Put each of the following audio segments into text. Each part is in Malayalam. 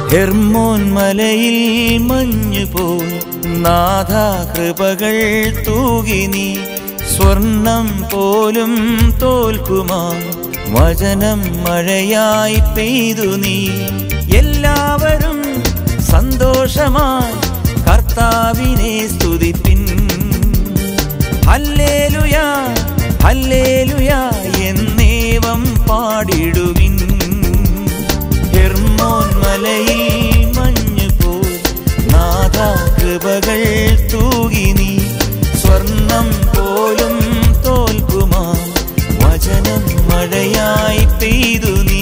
ഹെർമോൻ മലയിൽ മഞ്ഞുപോൽ നാഥ കൃപകൾ തൂകി നീ സ്വർണം പോലും തോൽക്കുമാ വചനം മഴയായി പെയ്തു നീ എല്ലാവരും സന്തോഷമായി കർത്താവിനെ സ്തുതിപ്പിൻ ഹല്ലേലുയാ ഹല്ലേലുയാ എന്നേവം പാടിടുവിൻ ഹെർമോൻ മലയിൽ മഞ്ഞുപോൽ നാഥ കൃപകൾ തൂകി നീ സ്വർണം പോലും തോൽക്കുമാ വചനം മഴയായി പെയ്തു നീ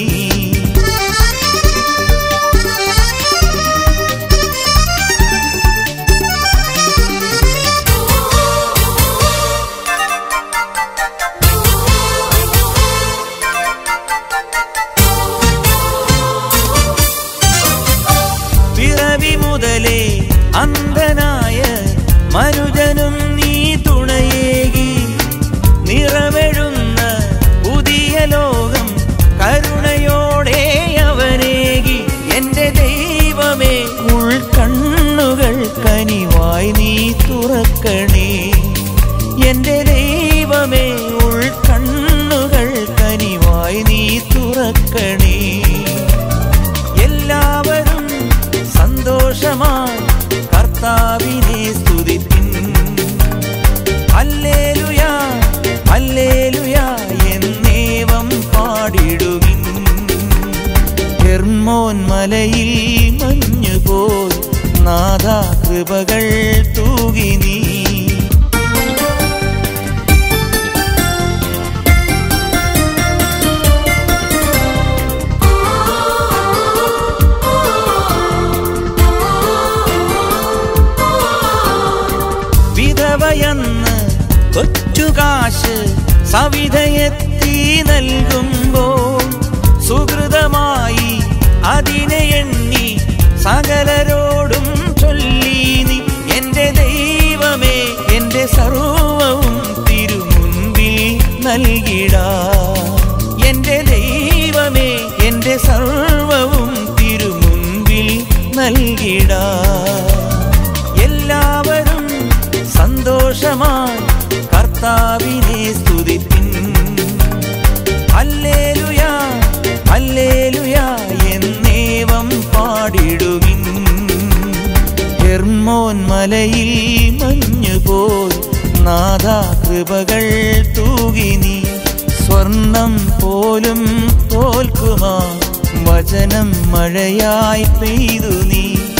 പിറവി മുതലേ അന്ധനായ മനുജനും നീ തുണയേകി നിറമെഴുന്ന പുതിയ ലോകം കരുണയോടെ അവനേകി എന്റെ ദൈവമേ ഉൾക്കണ്ണുകൾ കനിവായി നീ തുറക്കണേ എന്റെ ദൈവമേ ഉൾക്കണ്ണുകൾ കനിവായി നീ തുറക്കണേ എല്ലാവരും സന്തോഷമായി കർത്താവിനെ സ്തുതിപ്പിൻ ഹല്ലേലുയാ ഹല്ലേലുയാ എന്നേവം പാടിടുവിൻ ഹെർമോൻ മലയിൽ മഞ്ഞുപോൽ നാഥ കൃപകൾ തൂകി നീ വിധവയെന്ന് കൊച്ചുകാശ് സവിധയെത്തി നൽകുമ്പോൾ സുഹൃതമായി അതിനെ എണ്ണി സകലരോടും ചൊല്ലി നീ എന്റെ ദൈവമേ എന്റെ സർവവും തിരുമുൻപിൽ നൽകിടാ എന്റെ ദൈവമേ എന്റെ സർവവും തിരുമുൻപിൽ നൽകിടാ എല്ലാവരും സന്തോഷമായി കർത്താവിനെ സ്തുതിപ്പിൻ ഹല്ലേലുയാ ഹല്ലേലുയാ എന്നേവം പാടിടുവിൻ ഹെർമോൻ മലയിൽ മഞ്ഞുപോൽ നാഥ കൃപകൾ തൂകി നീ സ്വർണം പോലും തോൽക്കുമാ വചനം മഴയായി പെയ്തു നീ